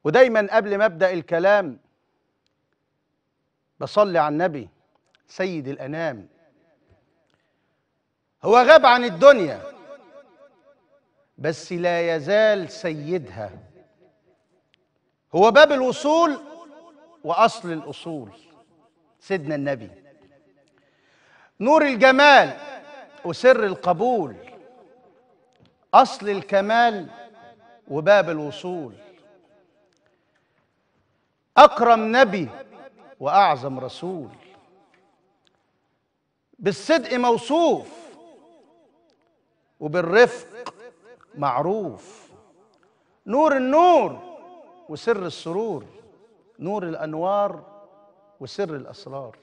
ودايما قبل ما ابدا الكلام بصلي على النبي سيد الانام هو غاب عن الدنيا بس لا يزال سيدها هو باب الوصول واصل الاصول سيدنا النبي نور الجمال وسر القبول اصل الكمال وباب الوصول اكرم نبي واعظم رسول بالصدق موصوف وبالرفق معروف نور النور وسر السرور نور الانوار وسر الاسرار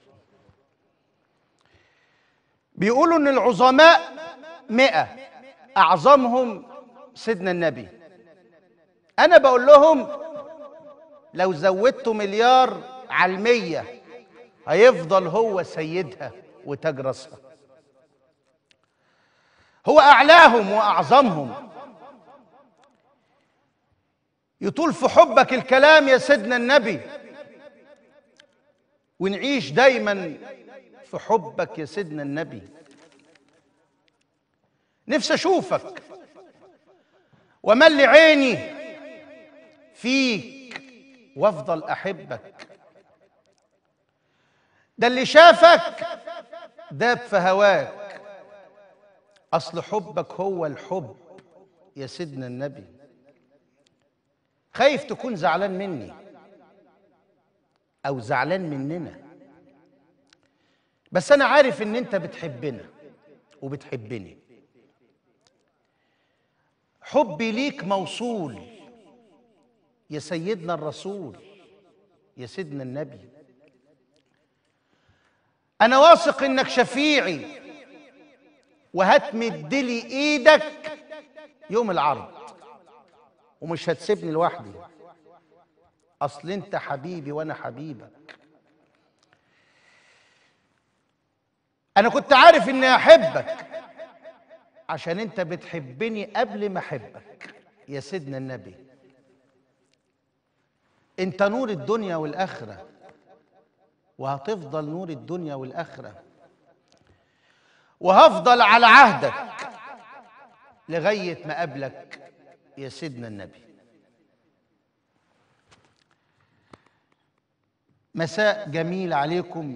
بيقولوا ان العظماء مئة اعظمهم سيدنا النبي انا بقول لهم لو زودتوا مليار على المية هيفضل هو سيدها وتاج راسها هو اعلاهم واعظمهم يطول في حبك الكلام يا سيدنا النبي ونعيش دايما في حبك يا سيدنا النبي نفسي اشوفك وملي عيني فيك وافضل احبك ده اللي شافك داب في هواك اصل حبك هو الحب يا سيدنا النبي خايف تكون زعلان مني او زعلان مننا بس انا عارف ان انت بتحبنا وبتحبني حبي ليك موصول يا سيدنا الرسول يا سيدنا النبي انا واثق انك شفيعي وهتمد لي ايدك يوم العرض ومش هتسيبني لوحدي اصل انت حبيبي وانا حبيبك انا كنت عارف اني احبك عشان انت بتحبني قبل ما احبك يا سيدنا النبي انت نور الدنيا والاخره وهتفضل نور الدنيا والاخره وهفضل على عهدك لغايه ما اقابلك يا سيدنا النبي مساء جميل عليكم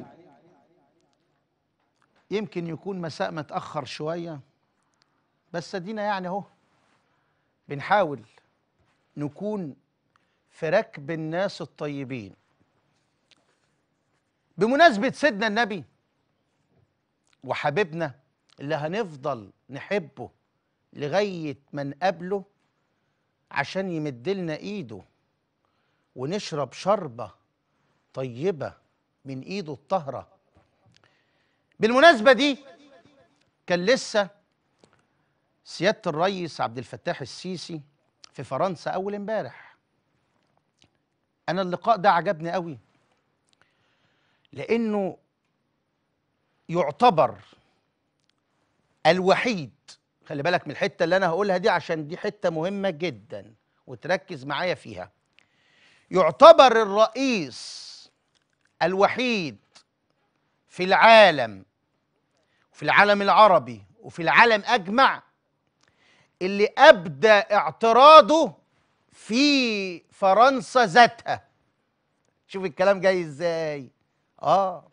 يمكن يكون مساء متاخر شويه بس ادينا يعني اهو بنحاول نكون في ركب الناس الطيبين بمناسبة سيدنا النبي وحبيبنا اللي هنفضل نحبه لغاية ما نقابله عشان يمدلنا ايده ونشرب شربة طيبة من ايده الطاهرة بالمناسبة دي كان لسه سيادة الرئيس عبد الفتاح السيسي في فرنسا أول امبارح أنا اللقاء ده عجبني قوي لأنه يعتبر الوحيد خلي بالك من الحتة اللي أنا هقولها دي عشان دي حتة مهمة جدا وتركز معايا فيها يعتبر الرئيس الوحيد في العالم وفي العالم العربي وفي العالم أجمع اللي أبدى اعتراضه في فرنسا ذاتها شوف الكلام جاي ازاي اه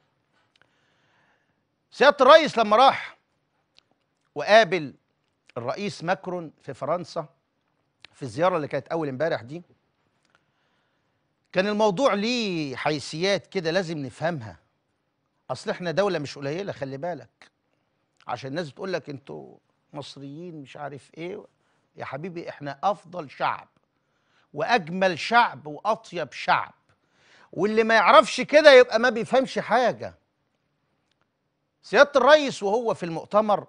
سيادة الرئيس لما راح وقابل الرئيس ماكرون في فرنسا في الزيارة اللي كانت أول امبارح دي كان الموضوع ليه حيثيات كده لازم نفهمها أصل احنا دولة مش قليلة خلي بالك عشان الناس بتقول لك انتوا مصريين مش عارف ايه يا حبيبي احنا افضل شعب واجمل شعب واطيب شعب واللي ما يعرفش كده يبقى ما بيفهمش حاجه سياده الرئيس وهو في المؤتمر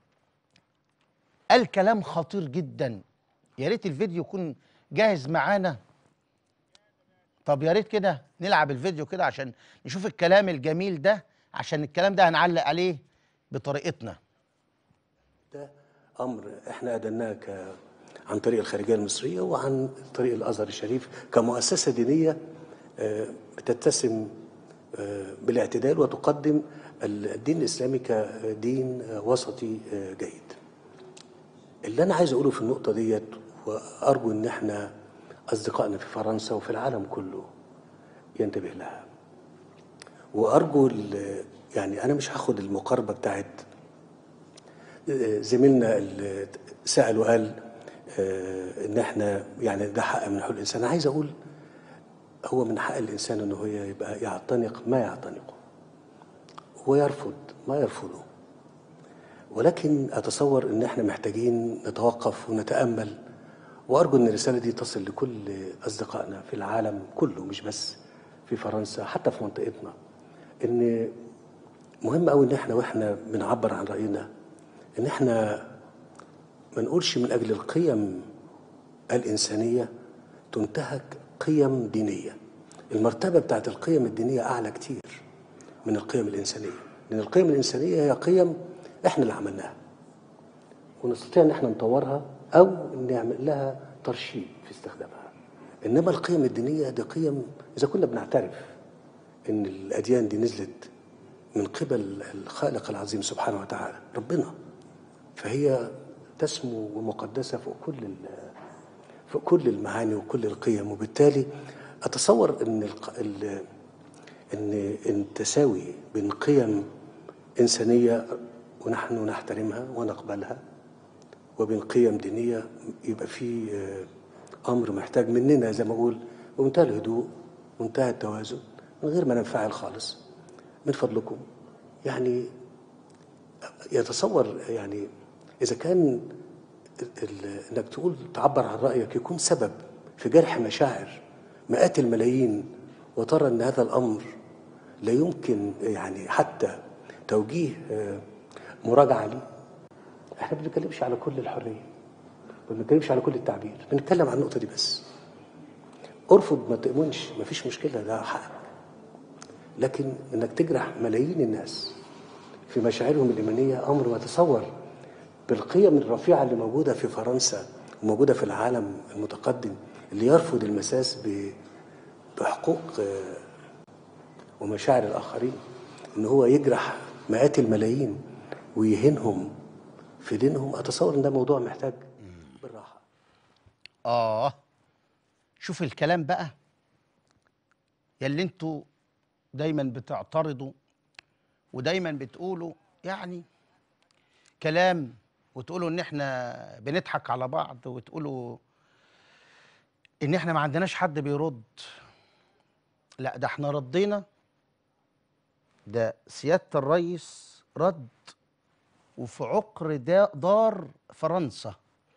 قال كلام خطير جدا يا ريت الفيديو يكون جاهز معانا طب يا ريت كده نلعب الفيديو كده عشان نشوف الكلام الجميل ده عشان الكلام ده هنعلق عليه بطريقتنا ده امر احنا ادناه ك عن طريق الخارجية المصرية وعن طريق الأزهر الشريف كمؤسسة دينية آه، بتتسم آه، بالاعتدال وتقدم الدين الإسلامي كدين آه، وسطي آه، جيد اللي أنا عايز أقوله في النقطة ديت وأرجو إن إحنا أصدقائنا في فرنسا وفي العالم كله ينتبه لها وأرجو ال- يعني أنا مش هاخد المقاربة بتاعت زميلنا اللي سأل وقال آه، ان احنا يعني ده حق من حقوق الانسان انا عايز اقول هو من حق الانسان ان هو يبقى يعتنق ما يعتنقه ويرفض ما يرفضه ولكن اتصور ان احنا محتاجين نتوقف ونتامل وارجو ان الرساله دي تصل لكل اصدقائنا في العالم كله مش بس في فرنسا حتى في منطقتنا ان مهم قوي ان احنا واحنا بنعبر عن راينا ان احنا ما نقولش من اجل القيم الانسانيه تنتهك قيم دينيه المرتبه بتاعت القيم الدينيه اعلى كتير من القيم الانسانيه لان القيم الانسانيه هي قيم احنا اللي عملناها ونستطيع ان احنا نطورها او نعمل لها ترشيد في استخدامها انما القيم الدينيه دي قيم اذا كنا بنعترف ان الاديان دي نزلت من قبل الخالق العظيم سبحانه وتعالى ربنا فهي تسمو ومقدسه فوق كل ال- فوق كل المعاني وكل القيم وبالتالي اتصور ان الق- ال- ان التساوي بين قيم انسانيه ونحن نحترمها ونقبلها وبين قيم دينيه يبقى في آه، امر محتاج مننا زي ما اقول بمنتهى الهدوء منتهى التوازن من غير ما ننفعل خالص من فضلكم يعني يتصور يعني اذا كان ال- ال- انك تقول تعبر عن رايك يكون سبب في جرح مشاعر مئات الملايين وترى ان هذا الامر لا يمكن يعني حتى توجيه آه، مراجعه ليه احنا ما بنتكلمش على كل الحريه ما بنتكلمش على كل التعبير بنتكلم عن النقطه دي بس ارفض ما تؤمنش ما فيش مشكله ده حقك لكن انك تجرح ملايين الناس في مشاعرهم الايمانيه امر وتصور بالقيم الرفيعه اللي موجوده في فرنسا وموجوده في العالم المتقدم اللي يرفض المساس ب- بحقوق آه، ومشاعر الاخرين ان هو يجرح مئات الملايين ويهينهم في دينهم اتصور ان ده موضوع محتاج بالراحه آه شوف الكلام بقى يلي انتوا دايما بتعترضوا ودايما بتقولوا يعني كلام وتقولوا ان احنا بنضحك على بعض وتقولوا ان احنا ما عندناش حد بيرد لا ده احنا ردينا ده سيادة الرئيس رد وفي عقر دا- دار فرنسا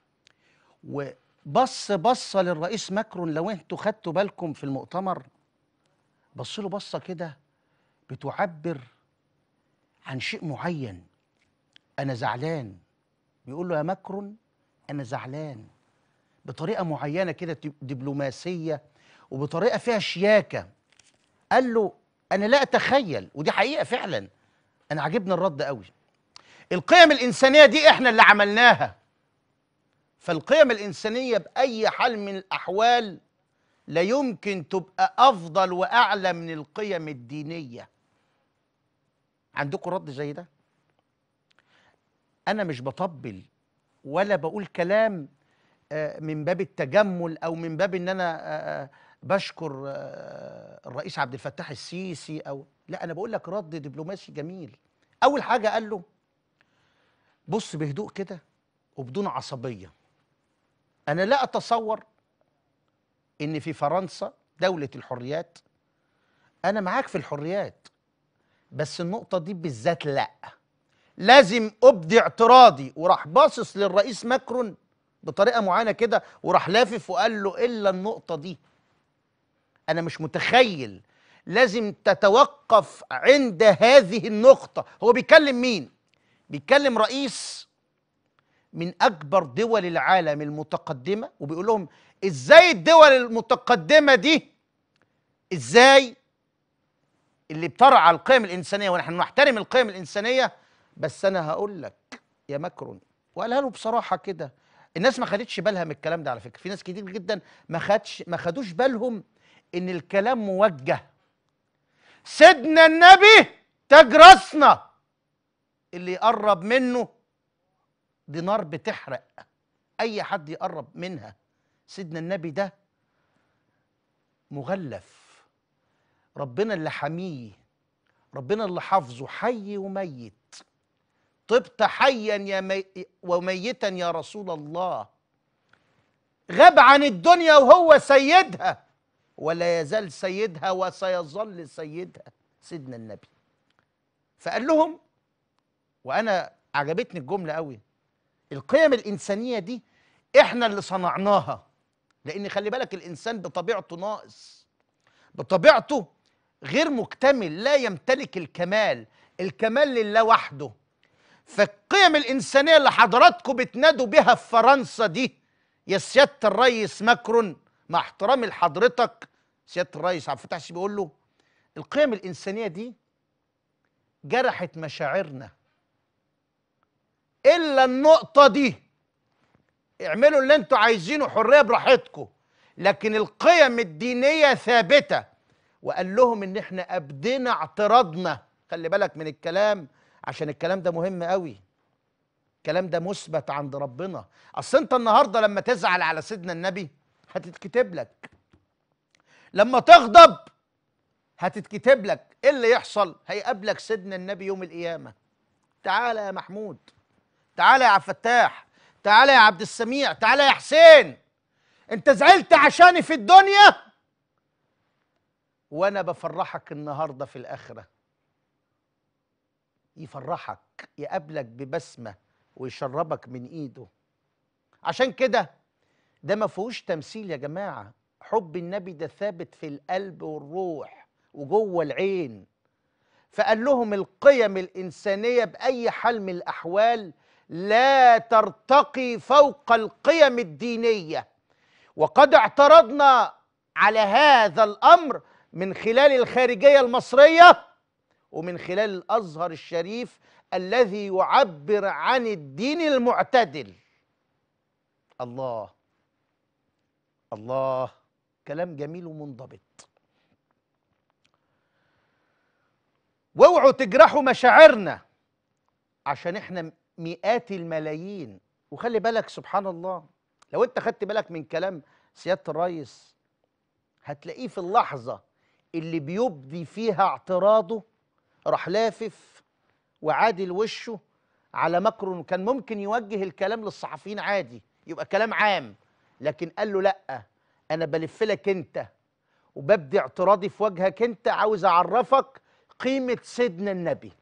وبص بصه للرئيس ماكرون لو انتوا خدتوا بالكم في المؤتمر بص له بصه كده بتعبر عن شيء معين انا زعلان بيقول له يا ماكرون انا زعلان بطريقه معينه كده دب- دبلوماسيه وبطريقه فيها شياكه قال له انا لا اتخيل ودي حقيقه فعلا انا عجبني الرد قوي القيم الانسانيه دي احنا اللي عملناها فالقيم الإنسانية بأي حال من الأحوال لا يمكن تبقى أفضل وأعلى من القيم الدينية عندكم رد زي ده؟ أنا مش بطبل ولا بقول كلام آه، من باب التجمل أو من باب إن أنا آه، آه، بشكر آه، الرئيس عبد الفتاح السيسي أو لا أنا بقول لك رد دبلوماسي جميل أول حاجة قال له بص بهدوء كده وبدون عصبيه أنا لا أتصور إن في فرنسا دولة الحريات أنا معاك في الحريات بس النقطة دي بالذات لا لازم أبدي اعتراضي وراح باصص للرئيس ماكرون بطريقة معينة كده وراح لافف وقال له إلا النقطة دي أنا مش متخيل لازم تتوقف عند هذه النقطة هو بيكلم مين؟ بيكلم رئيس من اكبر دول العالم المتقدمه وبيقول لهم ازاي الدول المتقدمه دي ازاي اللي بترعى القيم الانسانيه ونحن نحترم القيم الانسانيه بس انا هقول لك يا ماكرون وقالها له بصراحه كده الناس ما خدتش بالها من الكلام ده على فكره في ناس كتير جدا ما خدش ما خدوش بالهم ان الكلام موجه سيدنا النبي تاج راسنا اللي يقرب منه دي نار بتحرق اي حد يقرب منها سيدنا النبي ده مغلف ربنا اللي حميه ربنا اللي حافظه حي وميت طبت حيا يا مي وميتا يا رسول الله غاب عن الدنيا وهو سيدها ولا يزال سيدها وسيظل سيدها سيدنا النبي فقال لهم وانا عجبتني الجمله قوي القيم الانسانيه دي احنا اللي صنعناها لان خلي بالك الانسان بطبيعته ناقص بطبيعته غير مكتمل لا يمتلك الكمال الكمال لله وحده فالقيم الإنسانية اللي حضراتكم بتنادوا بها في فرنسا دي يا سيادة الريس ماكرون مع احترامي لحضرتك سيادة الريس عبد الفتاح السيسي بيقول له القيم الإنسانية دي جرحت مشاعرنا إلا النقطة دي اعملوا اللي انتوا عايزينه حرية براحتكم لكن القيم الدينية ثابتة وقال لهم ان احنا ابدينا اعتراضنا خلي بالك من الكلام عشان الكلام ده مهم قوي الكلام ده مثبت عند ربنا اصل انت النهارده لما تزعل على سيدنا النبي هتتكتب لك لما تغضب هتتكتب لك ايه اللي يحصل هيقابلك سيدنا النبي يوم القيامه تعالى يا محمود تعالى يا عبد الفتاح تعالى يا عبد السميع تعالى يا حسين انت زعلت عشاني في الدنيا وانا بفرحك النهارده في الاخره يفرحك يقابلك ببسمه ويشربك من ايده عشان كده ده ما فيهوش تمثيل يا جماعه حب النبي ده ثابت في القلب والروح وجوه العين فقال لهم القيم الانسانيه باي حال من الاحوال لا ترتقي فوق القيم الدينيه وقد اعترضنا على هذا الامر من خلال الخارجيه المصريه ومن خلال الازهر الشريف الذي يعبر عن الدين المعتدل الله الله كلام جميل ومنضبط واوعوا تجرحوا مشاعرنا عشان احنا مئات الملايين وخلي بالك سبحان الله لو انت خدت بالك من كلام سياده الرئيس هتلاقيه في اللحظه اللي بيبدي فيها اعتراضه راح لافف وعادل وشه على ماكرون كان ممكن يوجه الكلام للصحفيين عادي يبقى كلام عام لكن قال له لا انا بلف لك انت وببدي اعتراضي في وجهك انت عاوز اعرفك قيمه سيدنا النبي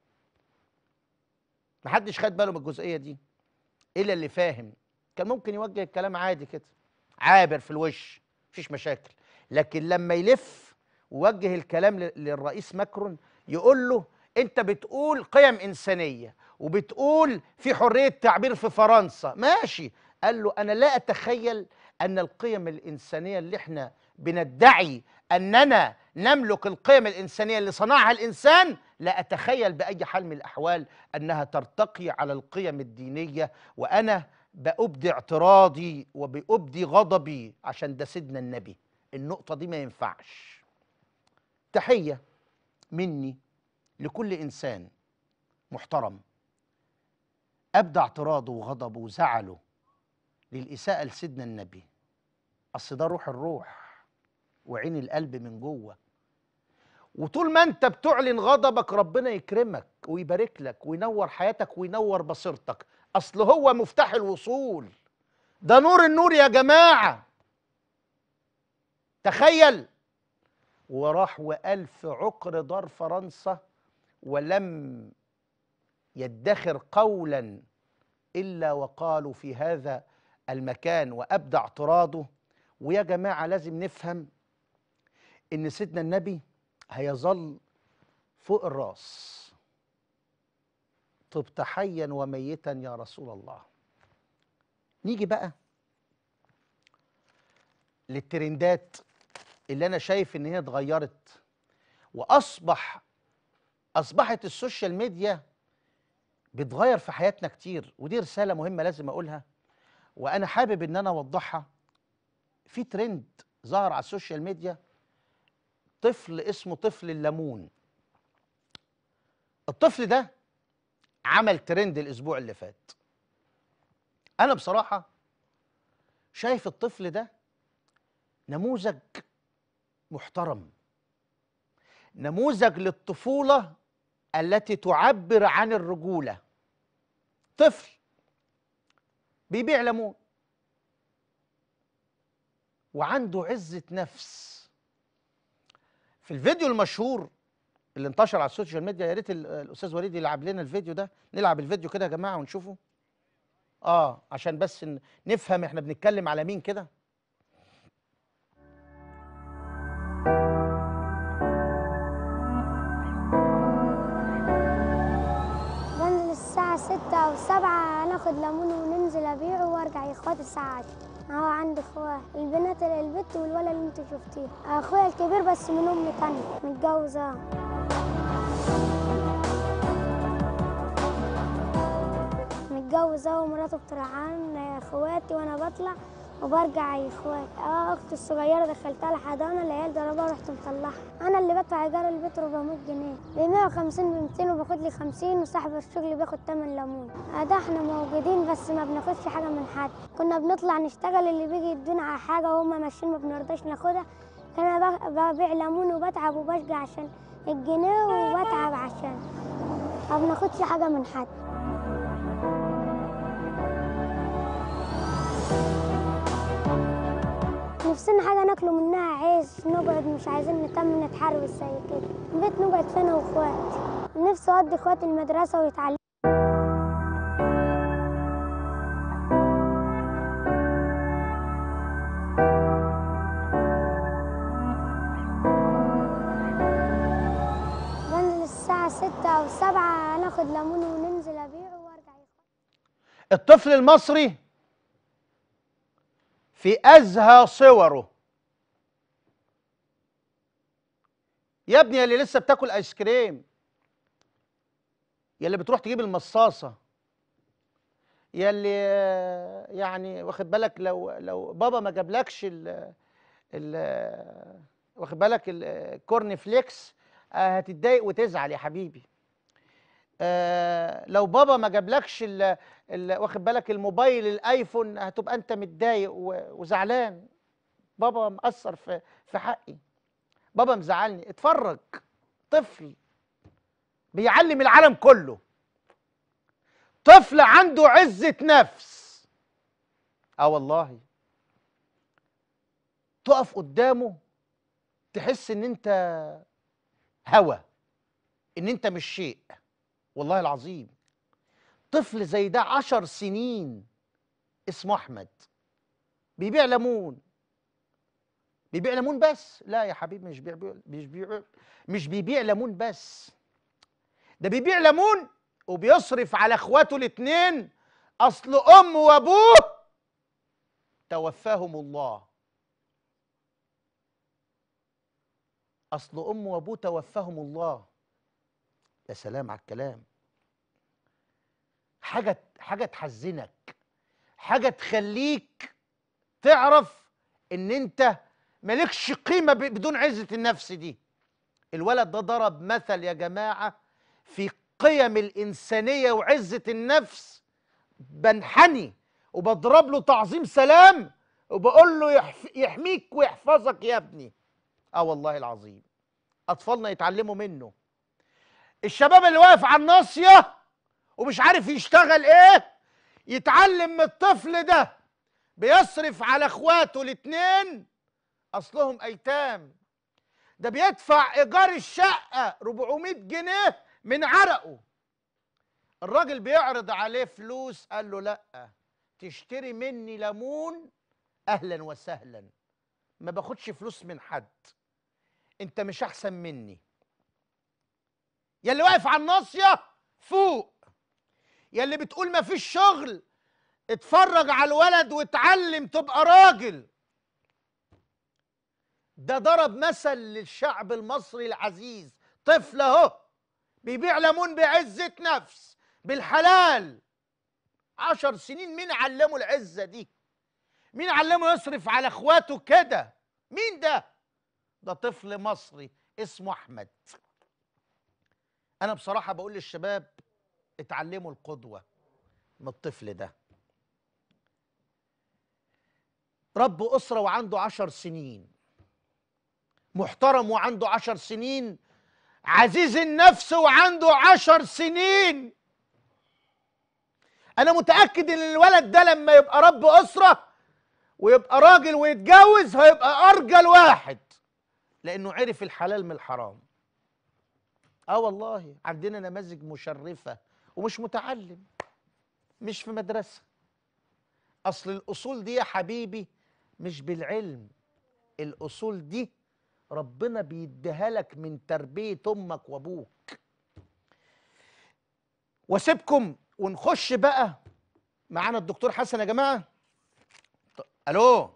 محدش خد باله من الجزئيه دي الا اللي فاهم كان ممكن يوجه الكلام عادي كده عابر في الوش مفيش مشاكل لكن لما يلف ووجه الكلام ل- للرئيس ماكرون يقول له انت بتقول قيم انسانيه وبتقول في حريه تعبير في فرنسا ماشي قال له انا لا اتخيل ان القيم الانسانيه اللي احنا بندعي اننا نملك القيم الانسانيه اللي صنعها الانسان لا اتخيل باي حال من الاحوال انها ترتقي على القيم الدينيه وانا بأبدي اعتراضي وبأبدي غضبي عشان ده سيدنا النبي النقطه دي ما ينفعش تحيه مني لكل انسان محترم ابدى اعتراضه وغضبه وزعله للاساءه لسيدنا النبي اصل ده روح الروح وعين القلب من جوه وطول ما انت بتعلن غضبك ربنا يكرمك ويبارك لك وينور حياتك وينور بصيرتك اصل هو مفتاح الوصول ده نور النور يا جماعه تخيل وراح وقال في عقر دار فرنسا ولم يدخر قولا الا وقالوا في هذا المكان وابدى اعتراضه ويا جماعه لازم نفهم ان سيدنا النبي هيظل فوق الراس طبت حيا وميتا يا رسول الله نيجي بقى للترندات اللي انا شايف ان هي اتغيرت واصبح اصبحت السوشيال ميديا بتغير في حياتنا كتير ودي رساله مهمه لازم اقولها وانا حابب ان انا اوضحها في ترند ظهر على السوشيال ميديا طفل اسمه طفل الليمون الطفل ده عمل ترند الاسبوع اللي فات انا بصراحه شايف الطفل ده نموذج محترم نموذج للطفوله التي تعبر عن الرجوله طفل بيبيع ليمون وعنده عزه نفس في الفيديو المشهور اللي انتشر على السوشيال ميديا يا ريت ال- الاستاذ وليد يلعب لنا الفيديو ده نلعب الفيديو كده يا جماعه ونشوفه اه عشان بس ن- نفهم احنا بنتكلم على مين كده بنزل الساعة ستة أو سبعة ناخد ليمون وننزل أبيعه وأرجع يا إخواتي الساعة عشرة أهو عندي إخوات البنات البت والولد اللي أنت شفتيه أخويا الكبير بس من أم تانية متجوز أهو متجوز أهو ومراته بترعان إخواتي وأنا بطلع وبرجع يا إخواتي اه أختي الصغيرة دخلتها الحضانة العيال ضربها ورحت مطلعها أنا اللي بدفع إيجار البيت 400 جنيه ب 150 ب 200 وباخد لي 50 وصاحب الشغل بياخد 8 ليمون ده احنا موجودين بس ما بناخدش حاجة من حد كنا بنطلع نشتغل اللي بيجي يدونا على حاجة وهم ماشيين ما بنرضاش ناخدها كان انا ب- ببيع ليمون وبتعب وبشجع عشان الجنيه وبتعب عشان ما بناخدش حاجة من حد نفسنا حاجة ناكله منها عيش نقعد مش عايزين نكمل نتحربس زي كده البيت نقعد فيه انا واخواتي نفسي اودي اخواتي المدرسة ويتعلموا بنزل الساعة ستة أو سبعة ناخد ليمون وننزل أبيعه وأرجع يخواتي الطفل المصري في ازهى صوره يا ابني يا اللي لسه بتاكل ايس كريم يا اللي بتروح تجيب المصاصه يا اللي آه، يعني واخد بالك لو لو بابا ما جابلكش ال ال واخد بالك الكورن فليكس آه، هتتضايق وتزعل يا حبيبي آه، لو بابا ما جابلكش ال ال واخد بالك الموبايل الايفون هتبقى انت متضايق و- وزعلان بابا مقصر في في حقي بابا مزعلني اتفرج طفل بيعلم العالم كله طفل عنده عزة نفس اه والله تقف قدامه تحس ان انت هوا ان انت مش شيء والله العظيم طفل زي ده عشر سنين اسمه احمد بيبيع ليمون بيبيع ليمون بس لا يا حبيبي مش بيبيع مش بيبيع مش بيبيع ليمون بس ده بيبيع ليمون وبيصرف على اخواته الاتنين اصل امه وابوه توفاهم الله اصل امه وابوه توفاهم الله يا سلام على الكلام حاجه حاجه تحزنك حاجه تخليك تعرف ان انت مالكش قيمه ب- بدون عزه النفس دي الولد ده ضرب مثل يا جماعه في قيم الانسانيه وعزه النفس بنحني وبضرب له تعظيم سلام وبقول له يحف يحميك ويحفظك يا ابني اه والله العظيم اطفالنا يتعلموا منه الشباب اللي واقف على الناصيه ومش عارف يشتغل ايه يتعلم من الطفل ده بيصرف على اخواته الاتنين اصلهم ايتام ده بيدفع ايجار الشقه 400 جنيه من عرقه الراجل بيعرض عليه فلوس قال له لا تشتري مني ليمون اهلا وسهلا ما باخدش فلوس من حد انت مش احسن مني يا اللي واقف على الناصيه فوق يا اللي بتقول ما فيش شغل اتفرج على الولد واتعلم تبقى راجل ده ضرب مثل للشعب المصري العزيز طفل اهو بيبيع ليمون بعزة نفس بالحلال عشر سنين مين علمه العزة دي مين علمه يصرف على اخواته كده مين ده ده طفل مصري اسمه احمد انا بصراحة بقول للشباب اتعلموا القدوة من الطفل ده رب أسرة وعنده عشر سنين محترم وعنده عشر سنين عزيز النفس وعنده عشر سنين أنا متأكد إن الولد ده لما يبقى رب أسرة ويبقى راجل ويتجوز هيبقى أرجل واحد لأنه عرف الحلال من الحرام آه والله عندنا نماذج مشرفة ومش متعلم مش في مدرسة أصل الأصول دي يا حبيبي مش بالعلم الأصول دي ربنا بيديها لك من تربية أمك وأبوك واسيبكم ونخش بقى معانا الدكتور حسن يا جماعة ط- ألو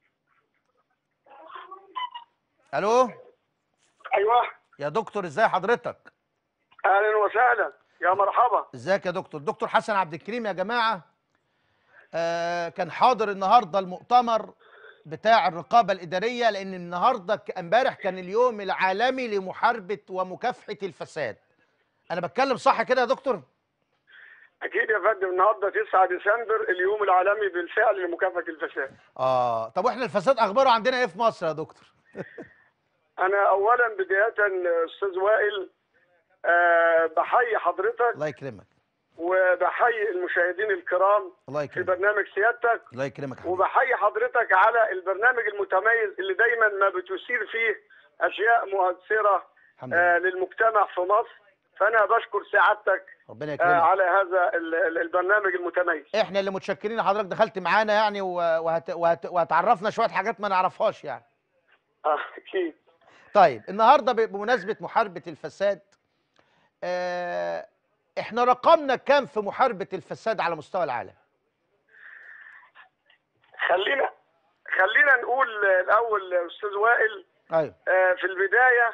ألو ايوه يا دكتور ازاي حضرتك اهلا وسهلا يا مرحبا ازيك يا دكتور دكتور حسن عبد الكريم يا جماعه آه كان حاضر النهارده المؤتمر بتاع الرقابه الاداريه لان النهارده ك- امبارح كان اليوم العالمي لمحاربه ومكافحه الفساد انا بتكلم صح كده يا دكتور اكيد يا فندم النهارده 9 ديسمبر اليوم العالمي بالفعل لمكافحه الفساد اه طب واحنا الفساد اخباره عندنا ايه في مصر يا دكتور انا اولا بدايه استاذ وائل أه بحيي حضرتك الله يكرمك وبحيي المشاهدين الكرام الله في يكرمك برنامج سيادتك الله يكرمك يا حبيبي. وبحيي حضرتك على البرنامج المتميز اللي دايما ما بتثير فيه اشياء مؤثره الحمد آه لله للمجتمع في مصر فانا بشكر سعادتك ربنا آه يكرمك على هذا ال- ال- البرنامج المتميز احنا اللي متشكرين حضرتك دخلت معانا يعني و- وهت... وهت... وهتعرفنا شويه حاجات ما نعرفهاش يعني آه اكيد طيب النهارده ب- بمناسبه محاربه الفساد آه احنا رقمنا كام في محاربه الفساد على مستوى العالم خلينا خلينا نقول الاول استاذ وائل ايوه آه، في البدايه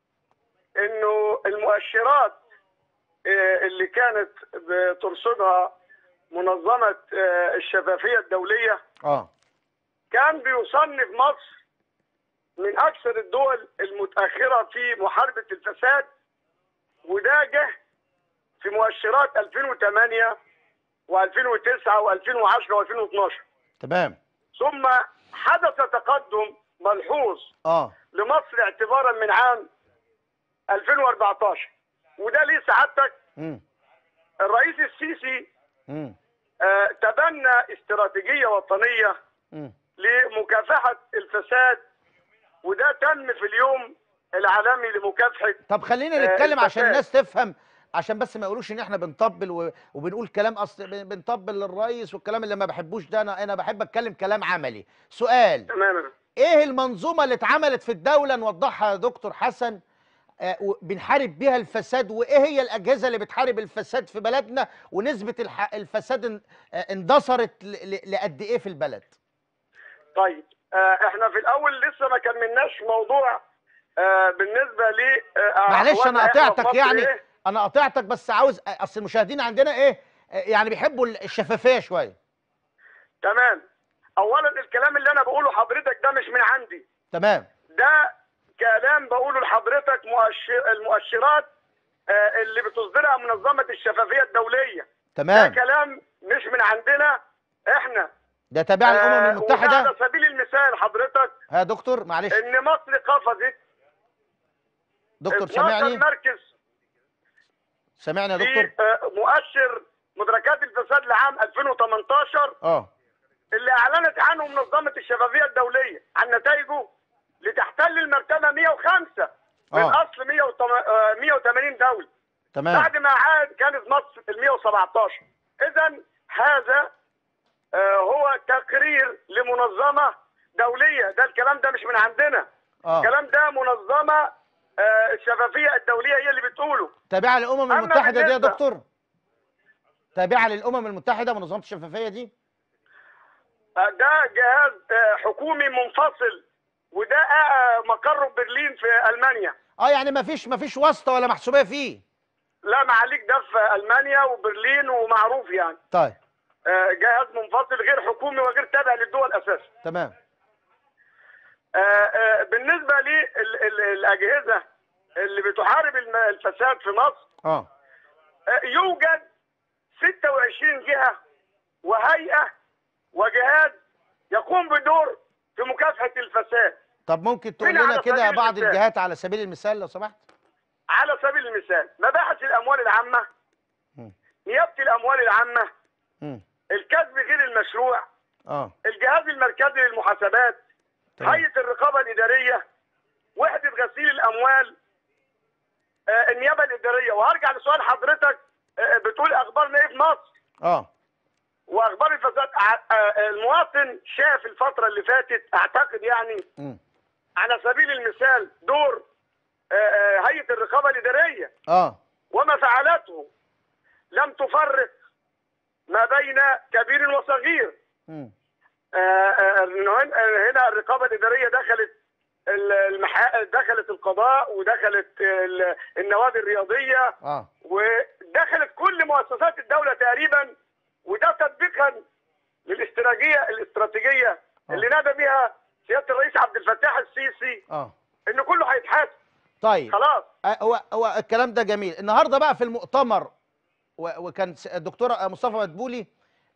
انه المؤشرات آه، اللي كانت بترصدها منظمه آه، الشفافيه الدوليه اه كان بيصنف مصر من اكثر الدول المتاخره في محاربه الفساد وده جه في مؤشرات 2008 و2009 و2010 و2012 تمام ثم حدث تقدم ملحوظ اه لمصر اعتبارا من عام 2014 وده ليه سعادتك امم الرئيس السيسي امم آه، تبنى استراتيجيه وطنيه امم لمكافحه الفساد وده تم في اليوم العالمي لمكافحه طب خلينا آه، نتكلم عشان الفساد. الناس تفهم عشان بس ما يقولوش ان احنا بنطبل و- وبنقول كلام اصل بن- بنطبل للرئيس والكلام اللي ما بحبوش ده انا انا بحب اتكلم كلام عملي سؤال تماما ايه المنظومه اللي اتعملت في الدوله نوضحها يا دكتور حسن آه، و- بنحارب بيها الفساد وايه هي الاجهزه اللي بتحارب الفساد في بلدنا ونسبه الح- الفساد ان- آه، اندثرت ل- ل- لقد ايه في البلد طيب آه، احنا في الاول لسه ما كملناش موضوع آه، بالنسبه ل آه، معلش أحوالنا انا إحنا في قطعتك مصر يعني إيه؟ انا قطعتك بس عاوز اصل المشاهدين عندنا ايه آه، يعني بيحبوا الشفافيه شويه تمام اولا الكلام اللي انا بقوله حضرتك ده مش من عندي تمام ده كلام بقوله لحضرتك مؤشر المؤشرات آه، اللي بتصدرها منظمه الشفافيه الدوليه ده تمام كلام مش من عندنا احنا ده تابع للامم آه، وده المتحده على سبيل المثال حضرتك ها يا دكتور معلش ان مصر قفزت دكتور 12 سامعني مركز سامعني يا دكتور في آه، مؤشر مدركات الفساد لعام 2018 اه اللي اعلنت عنه منظمه الشفافيه الدوليه عن نتائجه لتحتل المرتبه 105 من آه. اصل 180 دوله تمام بعد ما عاد كانت مصر ال 117 اذا هذا آه، هو تقرير لمنظمه دوليه ده الكلام ده مش من عندنا اه الكلام ده منظمه آه، الشفافيه الدوليه هي اللي بتقوله تابعه للامم أما المتحده دي يا بالنسبة- دكتور تابعه للامم المتحده منظمه الشفافيه دي آه، ده جهاز آه، حكومي منفصل وده آه، مقره برلين في المانيا اه يعني ما فيش ما فيش واسطه ولا محسوبيه فيه لا معاليك ده في المانيا وبرلين ومعروف يعني طيب آه، جهاز منفصل غير حكومي وغير تابع للدول اساسا تمام آه، آه، بالنسبه للاجهزه اللي بتحارب الم- الفساد في مصر اه آه، يوجد 26 جهه وهيئه وجهاز يقوم بدور في مكافحه الفساد طب ممكن تقول هنا لنا على كده سبيل بعض المثال. الجهات على سبيل المثال لو سمحت على سبيل المثال مباحث الاموال العامه مم. نيابه الاموال العامه مم. الكسب غير المشروع اه الجهاز المركزي للمحاسبات تمام. هيئه الرقابه الاداريه وحده غسيل الاموال آه، النيابه الاداريه وهرجع لسؤال حضرتك آه، بتقول اخبارنا ايه في مصر اه واخبار الفساد ع- آه، المواطن شاف الفتره اللي فاتت اعتقد يعني مم. على سبيل المثال دور آه، آه، هيئه الرقابه الاداريه اه وما فعلته لم تفرق ما بين كبير وصغير مم. آه، آه، إنه هن- آه، هنا الرقابه الاداريه دخلت ال- المحا... دخلت القضاء ودخلت ال- النوادي الرياضيه اه ودخلت كل مؤسسات الدوله تقريبا وده تطبيقا للاستراتيجيه الاستراتيجيه اللي نادى بها سياده الرئيس عبد الفتاح السيسي اه ان كله هيتحاسب طيب خلاص آه، هو هو الكلام ده جميل النهارده بقى في المؤتمر و- وكان س- الدكتور مصطفى مدبولي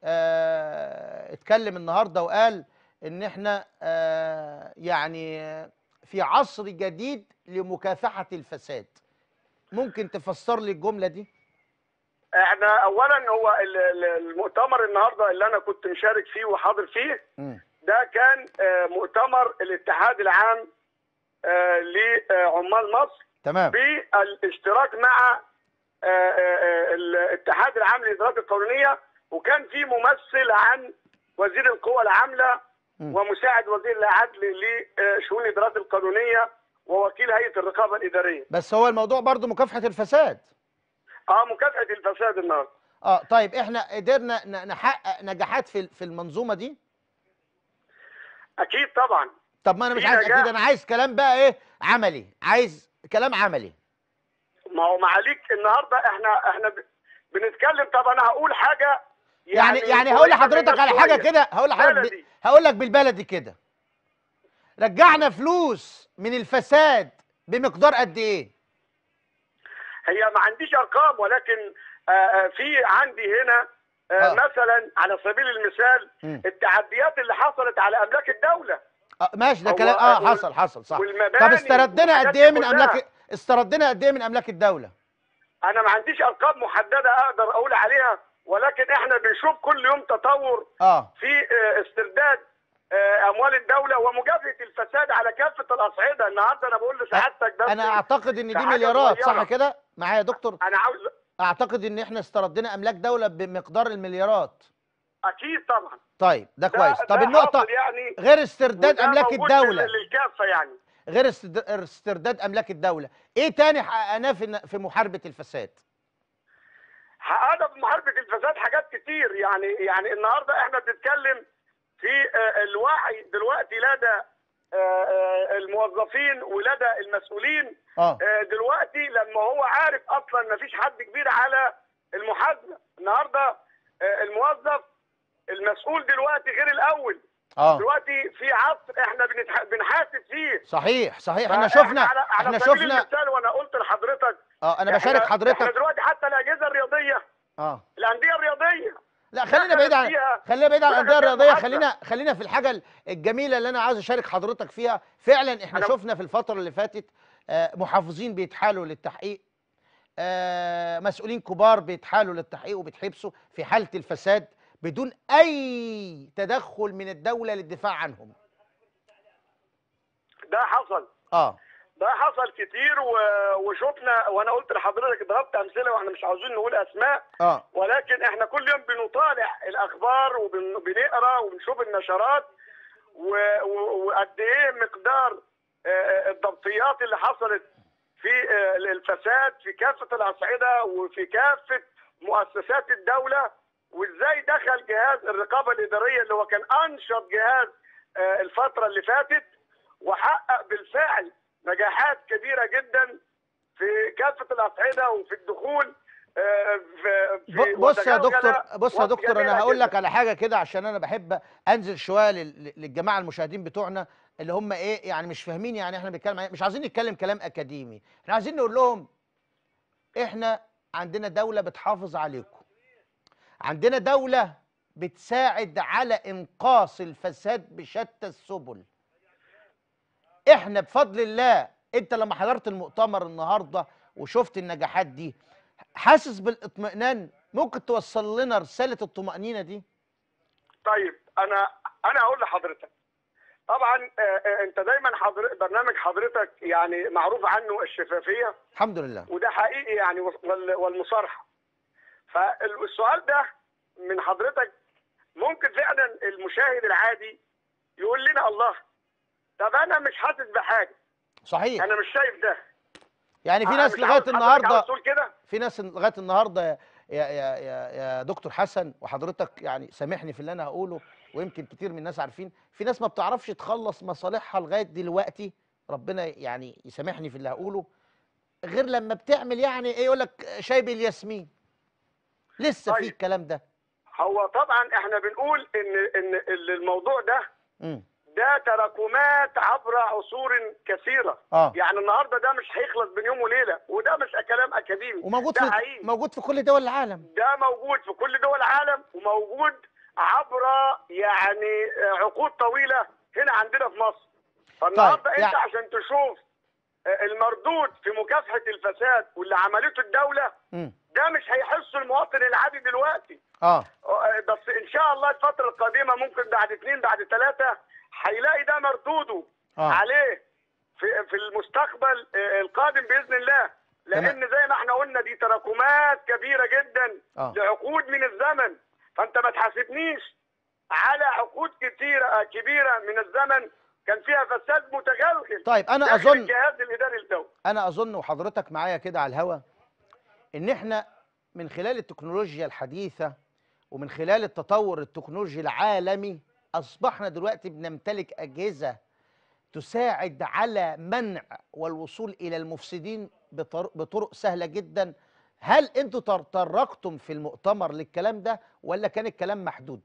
آه، اتكلم النهارده وقال ان احنا آه، يعني في عصر جديد لمكافحة الفساد ممكن تفسر لي الجملة دي احنا اولا هو ال- ال- المؤتمر النهارده اللي انا كنت مشارك فيه وحاضر فيه مم. ده كان آه، مؤتمر الاتحاد العام آه، لعمال مصر تمام بالاشتراك مع آه، آه، آه، الاتحاد العام للادارات القانونيه وكان في ممثل عن وزير القوى العامله مم. ومساعد وزير العدل لشؤون الادارات القانونيه ووكيل هيئه الرقابه الاداريه. بس هو الموضوع برضو مكافحة الفساد اه مكافحه الفساد النهارده. اه طيب احنا قدرنا ن- نحقق نجاحات في في المنظومة دي اكيد طبعا طب ما انا مش في عايز نجاح. اكيد انا عايز كلام بقى ايه عملي عايز كلام عملي ما هو معاليك النهارده احنا احنا ب- بنتكلم طب انا هقول حاجه يعني يعني هقول قريبة لحضرتك منك على حاجه شوية. كده هقول لحضرتك ب... بلدي. هقول لك بالبلدي كده رجعنا فلوس من الفساد بمقدار قد ايه هي ما عنديش ارقام ولكن آه، آه، في عندي هنا آه، آه. مثلا على سبيل المثال مم. التعديات اللي حصلت على املاك الدوله آه ماشي ده هو- كلام اه وال- حصل حصل صح والمباني طب استردنا والحاجات قد دي ايه من كلها. املاك استردنا قد ايه من املاك الدوله انا ما عنديش ارقام محدده اقدر اقول عليها ولكن احنا بنشوف كل يوم تطور اه في آه، استرداد آه، اموال الدوله ومجابهه الفساد على كافه الاصعده النهارده انا بقول لسعادتك بس انا اعتقد ان في دي حاجة مليارات صح صغيرة. كده معايا يا دكتور انا عاوز اعتقد ان احنا استردنا املاك دوله بمقدار المليارات اكيد طبعا طيب ده ده- كويس ده طب النقطه حاصل يعني غير استرداد وده املاك موجود الدوله لل- للكافه يعني غير استد- استرداد املاك الدوله ايه تاني حققناه في في محاربه الفساد حققنا في محاربه الفساد حاجات كتير يعني يعني النهارده احنا بنتكلم في آه، الوعي دلوقتي لدى آه، آه، الموظفين ولدى المسؤولين اه آه، دلوقتي لما هو عارف اصلا ما فيش حد كبير على المحاسبه النهارده آه، الموظف المسؤول دلوقتي غير الاول اه دلوقتي في عصر احنا بنتح- بنحاسب فيه صحيح صحيح احنا فإحنا شفنا على, على احنا سبيل شفنا المثال وانا قلت لحضرتك اه انا إحنا- بشارك احنا حضرتك دلوقتي حتى الاجهزه الرياضيه اه الانديه الرياضيه لا خلينا دخلت بعيد عن فيها خلينا بعيد عن ودخلت الانديه فيها الرياضيه المحاسبة. خلينا خلينا في الحاجه الجميله اللي انا عايز اشارك حضرتك فيها فعلا احنا أنا- شفنا في الفتره اللي فاتت آه، محافظين بيتحالوا للتحقيق آه، مسؤولين كبار بيتحالوا للتحقيق وبيتحبسوا في حاله الفساد بدون اي تدخل من الدوله للدفاع عنهم ده حصل اه ده حصل كتير و... وشفنا وانا قلت لحضرتك ضربت امثله واحنا مش عاوزين نقول اسماء اه ولكن احنا كل يوم بنطالع الاخبار وبنقرا وبنشوف النشرات و- و- وقد ايه مقدار آه، الضبطيات اللي حصلت في آه، الفساد في كافه الاصعده وفي كافه مؤسسات الدوله وازاي دخل جهاز الرقابه الاداريه اللي هو كان انشط جهاز آه، الفتره اللي فاتت وحقق بالفعل نجاحات كبيره جدا في كافه الاصعده وفي الدخول آه، في في- ب- بص يا وتجاوز دكتور على بص يا وقت دكتور انا جميلة هقول لك جداً. على حاجه كده عشان انا بحب انزل شويه لل- للجماعه المشاهدين بتوعنا اللي هم ايه يعني مش فاهمين يعني احنا بنتكلم عن إيه. مش عايزين نتكلم كلام اكاديمي احنا عايزين نقول لهم احنا عندنا دوله بتحافظ عليكم عندنا دوله بتساعد على انقاص الفساد بشتى السبل احنا بفضل الله انت لما حضرت المؤتمر النهارده وشفت النجاحات دي حاسس بالاطمئنان ممكن توصل لنا رساله الطمانينه دي طيب انا انا هقول لحضرتك طبعا آه، آه، انت دايما حضر... برنامج حضرتك يعني معروف عنه الشفافيه الحمد لله وده حقيقي يعني وال- والمصارحه فالسؤال ده من حضرتك ممكن فعلا المشاهد العادي يقول لنا الله طب انا مش حاسس بحاجه صحيح انا مش شايف ده يعني في أنا ناس مش لغايه عاوز حضرتك النهارده عاوز تقول كده في ناس لغايه النهارده يا يا يا يا دكتور حسن وحضرتك يعني سامحني في اللي انا هقوله ويمكن كتير من الناس عارفين في ناس ما بتعرفش تخلص مصالحها لغايه دلوقتي ربنا يعني يسامحني في اللي هقوله غير لما بتعمل يعني ايه يقول لك شاي بالياسمين لسه في طيب. الكلام ده هو طبعا احنا بنقول ان ان ال- الموضوع ده امم ده تراكمات عبر عصور كثيره اه يعني النهارده ده مش هيخلص بين يوم وليله وده مش كلام اكاديمي وموجود ده في حقيقي موجود في كل دول العالم ده موجود في كل دول العالم وموجود عبر يعني عقود طويله هنا عندنا في مصر فالنهارده طيب، انت يعني- عشان تشوف المردود في مكافحه الفساد واللي عملته الدوله امم ده مش هيحسه المواطن العادي دلوقتي اه بس ان شاء الله الفتره القادمه ممكن بعد اثنين بعد ثلاثه هيلاقي ده مردوده اه عليه في في المستقبل آه، القادم باذن الله لان زي ما احنا قلنا دي تراكمات كبيره جدا اه لعقود من الزمن فانت ما تحاسبنيش على عقود كتيره آه، كبيره من الزمن كان فيها فساد متغلغل طيب انا داخل اظن الجهاز الاداري الدولي انا اظن وحضرتك معايا كده على الهوا ان احنا من خلال التكنولوجيا الحديثه ومن خلال التطور التكنولوجي العالمي اصبحنا دلوقتي بنمتلك اجهزه تساعد على منع والوصول الى المفسدين بطر- بطرق سهله جدا هل انتوا تطرقتم في المؤتمر للكلام ده ولا كان الكلام محدود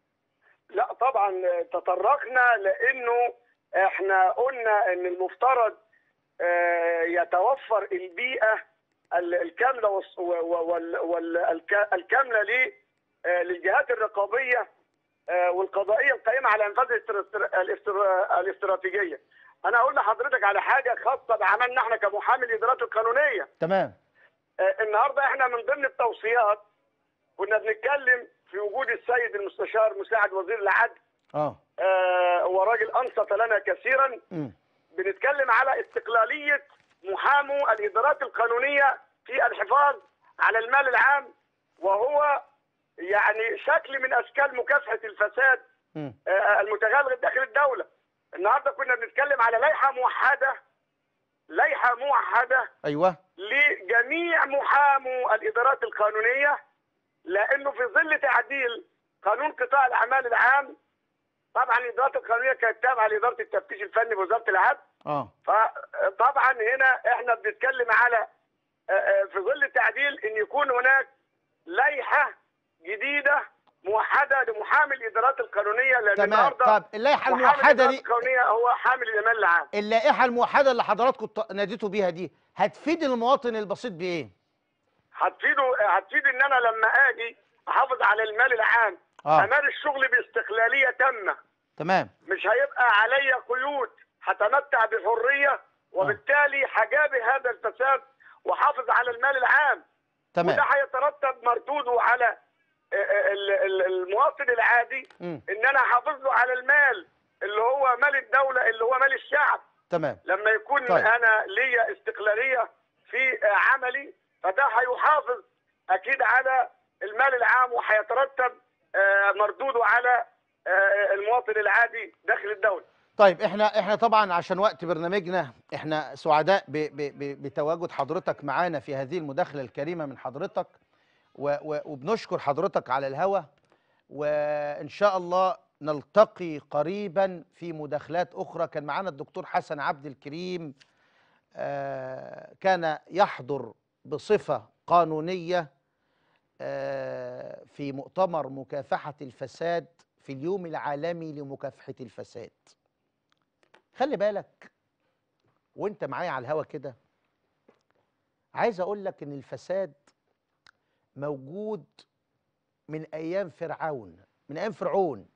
لا طبعا تطرقنا لانه احنا قلنا ان المفترض آه، يتوفر البيئه ال- الكامله والص- و- و- وال- وال- الك- الكامله ل- آه، للجهات الرقابيه آه، والقضائيه القائمه على انفاذ الاستر- الاستر- الاستراتيجيه. انا اقول لحضرتك على حاجه خاصه بعملنا احنا كمحامي الادارات القانونيه. تمام آه، النهارده احنا من ضمن التوصيات كنا بنتكلم في وجود السيد المستشار مساعد وزير العدل اه آه، وراجل انصت لنا كثيرا امم بنتكلم على استقلاليه محامو الادارات القانونيه في الحفاظ على المال العام وهو يعني شكل من اشكال مكافحه الفساد امم آه، المتغلغل داخل الدوله. النهارده كنا بنتكلم على لائحه موحده لائحه موحده ايوه لجميع محامو الادارات القانونيه لانه في ظل تعديل قانون قطاع الاعمال العام طبعا الادارات القانونيه كانت تابعه لاداره التفتيش الفني بوزاره العدل اه فطبعا هنا احنا بنتكلم على آه، آه، في ظل التعديل ان يكون هناك لائحه جديده موحده لمحامي الادارات القانونيه لان تمام النهارده طب اللائحه محامي الموحده الادارات دي القانونيه هو حامل الامان العام اللائحه الموحده اللي حضراتكم ط- ناديتوا بيها دي هتفيد المواطن البسيط بايه هتفيده هتفيد ان انا لما اجي احافظ على المال العام اه امارس الشغل باستقلاليه تامه تمام مش هيبقى عليا قيود هتمتع بحريه وبالتالي هجابه هذا الفساد واحافظ على المال العام تمام وده هيترتب مردوده على ال- ال- المواطن العادي مم. ان انا احافظ له على المال اللي هو مال الدوله اللي هو مال الشعب تمام لما يكون طيب. انا ليا استقلاليه في عملي فده هيحافظ اكيد على المال العام وهيترتب آه، مردوده على آه، المواطن العادي داخل الدوله طيب احنا احنا طبعا عشان وقت برنامجنا احنا سعداء ب ب ب بتواجد حضرتك معانا في هذه المداخله الكريمه من حضرتك و و وبنشكر حضرتك على الهوا وان شاء الله نلتقي قريبا في مداخلات اخرى كان معانا الدكتور حسن عبد الكريم آه، كان يحضر بصفه قانونيه آه، في مؤتمر مكافحة الفساد في اليوم العالمي لمكافحة الفساد خلي بالك وانت معايا على الهوا كده عايز اقول لك ان الفساد موجود من ايام فرعون من ايام فرعون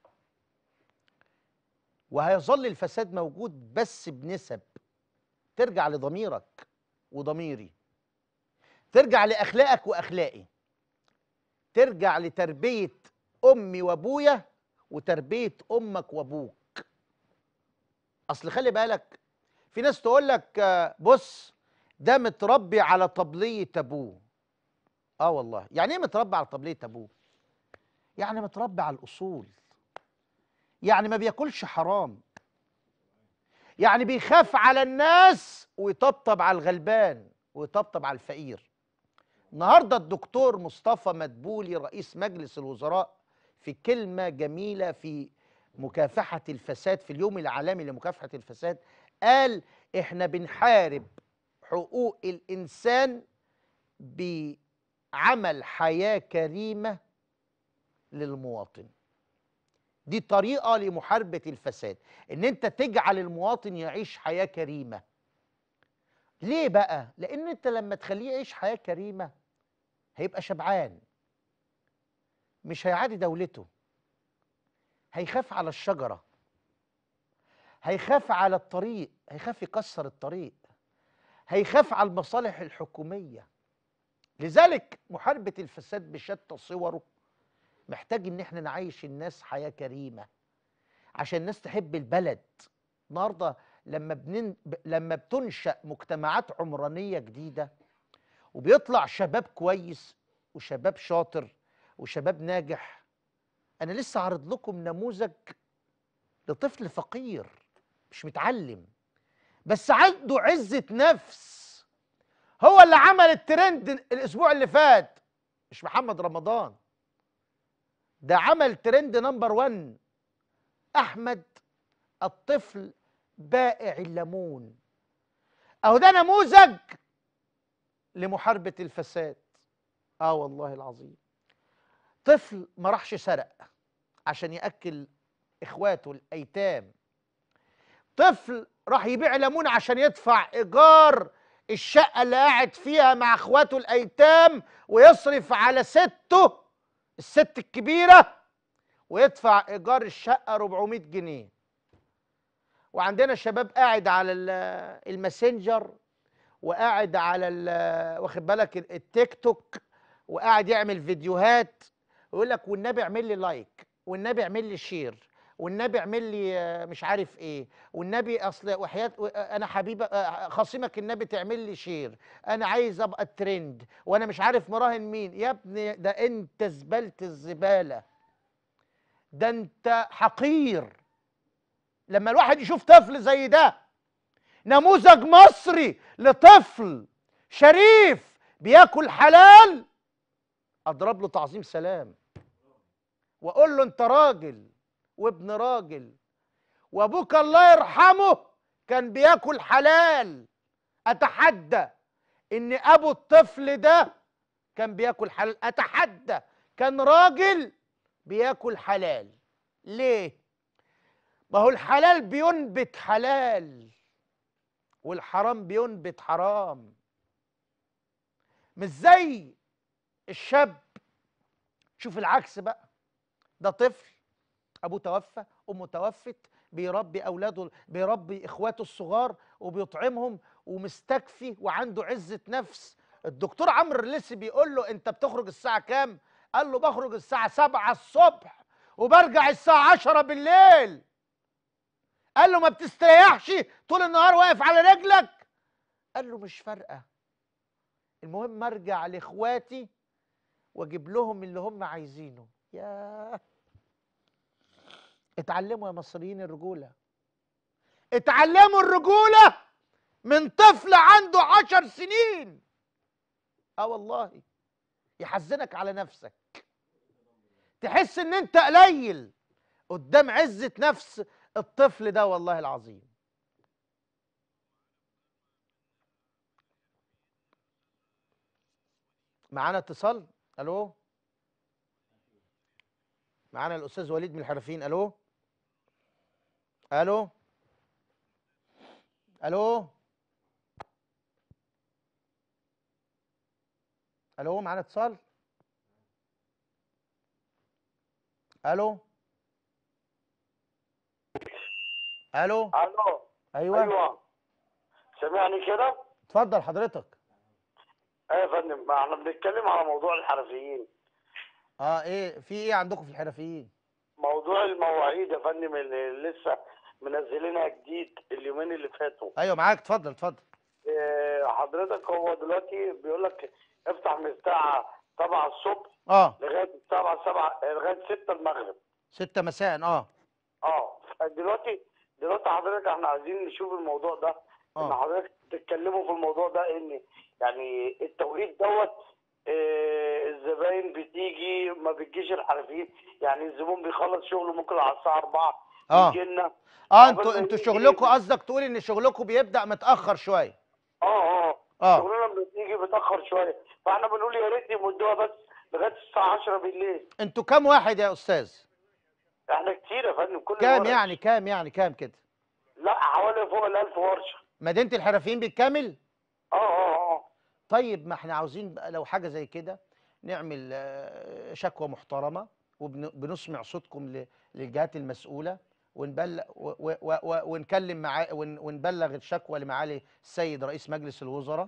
وهيظل الفساد موجود بس بنسب ترجع لضميرك وضميري ترجع لاخلاقك واخلاقي ترجع لتربيه امي وابويا وتربيه امك وابوك اصل خلي بالك في ناس تقول لك آه، بص ده متربي على طبليه ابوه اه والله يعني ايه متربي على طبليه ابوه يعني متربي على الاصول يعني ما بياكلش حرام يعني بيخاف على الناس ويطبطب على الغلبان ويطبطب على الفقير النهارده الدكتور مصطفى مدبولي رئيس مجلس الوزراء في كلمه جميله في مكافحه الفساد في اليوم العالمي لمكافحه الفساد قال احنا بنحارب حقوق الانسان بعمل حياه كريمه للمواطن دي طريقه لمحاربه الفساد ان انت تجعل المواطن يعيش حياه كريمه ليه بقى لان انت لما تخليه يعيش حياه كريمه هيبقى شبعان مش هيعادي دولته هيخاف على الشجره هيخاف على الطريق هيخاف يكسر الطريق هيخاف على المصالح الحكوميه لذلك محاربه الفساد بشتى صوره محتاج ان احنا نعيش الناس حياه كريمه عشان الناس تحب البلد النهارده لما بنن... ب- لما بتنشا مجتمعات عمرانيه جديده وبيطلع شباب كويس وشباب شاطر وشباب ناجح انا لسه عارض لكم نموذج لطفل فقير مش متعلم بس عنده عزه نفس هو اللي عمل الترند الاسبوع اللي فات مش محمد رمضان ده عمل ترند نمبر 1 احمد الطفل بائع الليمون اهو ده نموذج لمحاربه الفساد اه والله العظيم طفل ما راحش سرق عشان ياكل اخواته الايتام طفل راح يبيع ليمون عشان يدفع ايجار الشقه اللي قاعد فيها مع اخواته الايتام ويصرف على سته الست الكبيره ويدفع ايجار الشقه 400 جنيه وعندنا شباب قاعد على ال- الماسنجر وقاعد على ال- واخد بالك ال- التيك توك وقاعد يعمل فيديوهات ويقول لك والنبي اعمل لي لايك والنبي اعمل لي شير والنبي اعمل لي آه، مش عارف ايه والنبي اصل وحياه و- آه، انا حبيبه آه، خصيمك النبي تعمل لي شير انا عايز ابقى الترند وانا مش عارف مراهن مين يا ابني ده انت زباله الزباله ده انت حقير لما الواحد يشوف طفل زي ده نموذج مصري لطفل شريف بياكل حلال اضرب له تعظيم سلام واقول له انت راجل وابن راجل وابوك الله يرحمه كان بياكل حلال اتحدى ان ابو الطفل ده كان بياكل حلال اتحدى كان راجل بياكل حلال ليه ما هو الحلال بينبت حلال والحرام بينبت حرام مش زي الشاب شوف العكس بقى ده طفل ابوه توفى امه توفت بيربي اولاده بيربي اخواته الصغار وبيطعمهم ومستكفي وعنده عزه نفس الدكتور عمرو الليسي بيقول له انت بتخرج الساعه كام قال له بخرج الساعه 7 الصبح وبرجع الساعه 10 بالليل قال له ما بتستريحش طول النهار واقف على رجلك قال له مش فارقه المهم ارجع لاخواتي واجيب لهم اللي هم عايزينه يا اتعلموا يا مصريين الرجوله اتعلموا الرجوله من طفل عنده عشر سنين اه والله يحزنك على نفسك تحس ان انت قليل قدام عزه نفس الطفل ده والله العظيم معانا اتصال الو معانا الاستاذ وليد من الحرفيين الو الو الو الو معانا اتصال الو الو الو ايوه ايوه سامعني كده؟ اتفضل حضرتك ايوه يا فندم ما احنا بنتكلم على موضوع الحرفيين اه ايه في ايه عندكم في الحرفيين موضوع المواعيد يا فندم اللي لسه منزلينها جديد اليومين اللي فاتوا ايوه معاك اتفضل اتفضل إيه، حضرتك هو دلوقتي بيقول لك افتح من الساعه 7 الصبح اه لغايه الساعه 7 لغايه 6 المغرب ستة مساء اه اه دلوقتي دلوقتي حضرتك احنا عايزين نشوف الموضوع ده ان اه حضرتك تتكلموا في الموضوع ده ان يعني التوقيت دوت آه، الزباين بتيجي ما بتجيش الحرفيين يعني الزبون بيخلص شغله ممكن على الساعه 4 اه يجي لنا اه عقبال انتوا ما انتوا يجي شغلكم يجي. قصدك تقول ان شغلكم بيبدأ متأخر شوية اه اه اه شغلنا بتيجي متاخر شويه فاحنا بنقول يا ريت يمدوها بس لغايه الساعه 10 بالليل انتوا كام واحد يا استاذ احنا كتير يا فندم كل كام الورش. يعني كام يعني كام كده لا حوالي فوق ال 1000 ورشه مدينة الحرفيين بالكامل اه اه اه طيب ما احنا عاوزين بقى لو حاجة زي كده نعمل آه، شكوى محترمة وبنسمع صوتكم ل- للجهات المسؤولة ونبلغ و- و- و- ونكلم مع ون- ونبلغ الشكوى لمعالي السيد رئيس مجلس الوزراء